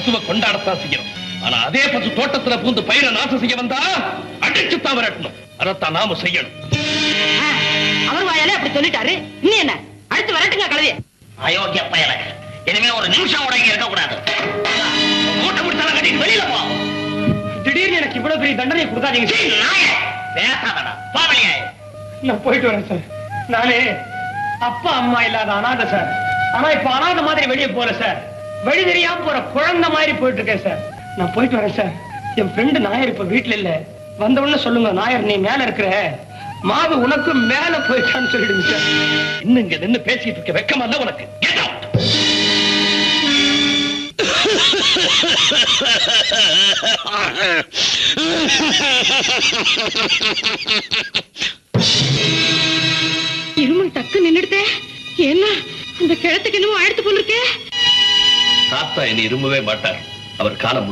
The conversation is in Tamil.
பசுவை கொண்டாடத்தான் செய்யணும் ஆனா அதே பசு தோட்டத்துல பூந்து பயிரை நாசம் செய்ய வந்தா அடிச்சுத்தான் விரட்டணும் அதைத்தான் நாம செய்யணும் ஆ, அவர் வாயாலே அப்படி சொல்லிட்டாரு இன்னும் என்ன அடுத்து வரட்டுங்க கலவைய அயோக்கிய பயல இனிமே ஒரு நிமிஷம் உடங்கி இருக்க கூடாது மூட்டை முடிச்சாலும் கட்டிட்டு வெளியில போ திடீர்னு எனக்கு இவ்வளவு பெரிய தண்டனை கொடுக்காதீங்க சீ, நாயே பேசாதடா போவலியாயே நான் போயிட்டு வரேன் சார் நானே அப்பா அம்மா இல்லாத அனாதை சார் ஆனா இப்ப அனாதை மாதிரி வெளியே போல சார் வழி தெரியாம போற குழந்தை மாதிரி போயிட்டு இருக்கேன் சார் நான் போயிட்டு வரேன் சார் என் ஃப்ரெண்டு நாயர் இப்ப வீட்டுல இல்ல வந்த உடனே சொல்லுங்க நாயர் நீ மேல இருக்கிற மாவு உனக்கு மேல போயிட்டான்னு சொல்லிடுங்க சார் இன்னும் இங்க நின்னு பேசிட்டு இருக்க வெக்கமா இல்ல உனக்கு Get out. இருமல் டக்கு நின்னுடுதே என்ன அந்த கிழத்துக்கு என்னமோ ஆயிடுத்து போல இருக்கே தாத்தா இனி இரும்பவே மாட்டார் அவர் காலம்